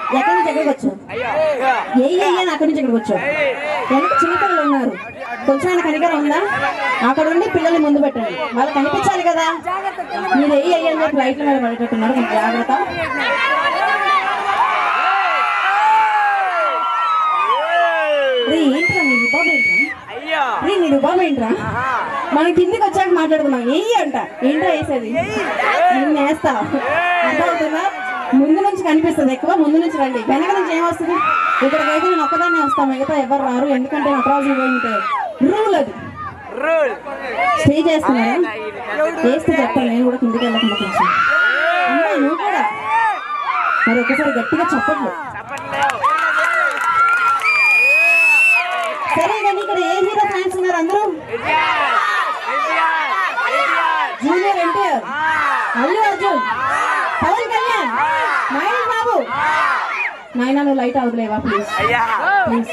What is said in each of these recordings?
ఎక్కడి నుంచి ఎక్కడికి వచ్చావు ఏ ఏ అని అక్కడి నుంచి ఇక్కడికి వచ్చావు వెనక చిన్నపిల్లలు ఉన్నారు కొంచెం ఆయన కనికరం ఉందా అక్కడ ఉండి పిల్లల్ని ముందు పెట్టండి వాళ్ళు కనిపించాలి కదా మీరు ఏ ఏ అని చెప్పి రైట్ల మీద పడేటట్టున్నారు కొంచెం జాగ్రత్త రే ఏంట్రా నీ రుబాబు ఏంట్రా రే నీ రుబాబు ఏంట్రా మనం కిందికి వచ్చాక మాట్లాడుకున్నాం ఏ అంట ఏంట్రా వేసేది నేను వేస్తా అర్థమవుతుందా ముందు నుంచి కనిపిస్తుంది ఎక్కువ ముందు నుంచి రండి వెనక నుంచి ఏమొస్తుంది ఇక్కడికైతే నేను ఒక్కదాన్నే వస్తాను మిగతా ఎవరు రారు ఎందుకంటే నటరాజు ఈవెంట్ రూల్ అది స్టే చేస్తున్నారా వేస్తే చెప్తాను నేను కూడా కిందికి వెళ్ళకుండా కొంచెం అమ్మా నువ్వు కూడా మరి ఒకసారి గట్టిగా చెప్పట్లు సరే కానీ ఇక్కడ ఏ హీరో ఫ్యాన్స్ ఉన్నారు అందరూ జూనియర్ ఎన్టీఆర్ అల్లు అర్జున్ పవన్ కళ్యాణ్ మహేష్ బాబు నాయన నువ్వు లైట్ అవుతులేవా ప్లీజ్ ప్లీజ్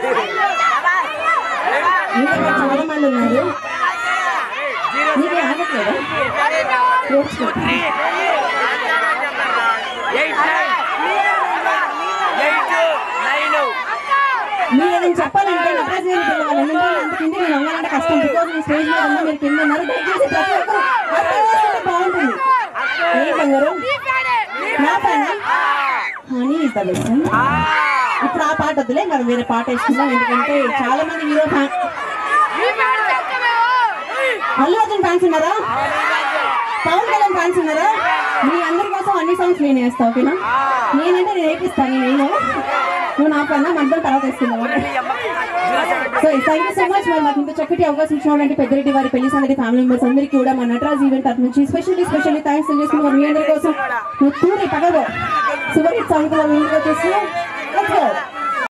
ఇంకా ఇక్కడ చాలా మంది ఉన్నారు నీకు ఆగట్లేదా నేర్చుకో. మీరు ఏదైనా చెప్పాలంటే నటరాజు గారికి పిలవాలి ఎందుకంటే అంత కింద నేను వంగాలంటే కష్టం బికాజ్ మీ స్టేజ్ మీద ఉన్నా మీరు కింద ఉన్నారు దయచేసి ప్రతి ఒక్కరు అర్థం చేసుకుంటే బాగుంటుంది ఏ బంగారు నా పైన హనీ ఇస్ ద బెస్ట్ ఇప్పుడు ఆ పాట వద్దులే మనం వేరే పాట వేసుకుందాం ఎందుకంటే చాలా మంది hero fan Allu Arjun fans ఉన్నారా పవన్ కళ్యాణ్ ఫ్యాన్స్ ఉన్నారా మీ అందరి కోసం అన్ని సాంగ్స్ నేను వేస్తా ఓకేనా నేనంటే నేను వేపిస్తాను నేను నువ్వు నా పైన మధ్యలో తర్వాత వేసుకుందాం okay so thank you so much మరి మాకు ఇంత చక్కటి అవకాశం ఇచ్చినటువంటి పెద్దరెడ్డి వారి పెళ్లి సందడి ఫ్యామిలీ మెంబర్స్ అందరికీ కూడా మా నటరాజ్ ఈవెంట్ తరఫు నుంచి స్పెషల్లీ స్పెషల్లీ థ్యాంక్స్ తెలియజేసుకుని మరి మీ అందరి కోసం నువ్వు తూరి పగదో సూపర్ హిట్ సాంగ్ కూడా మీ ఇంటికి వచ్చేసి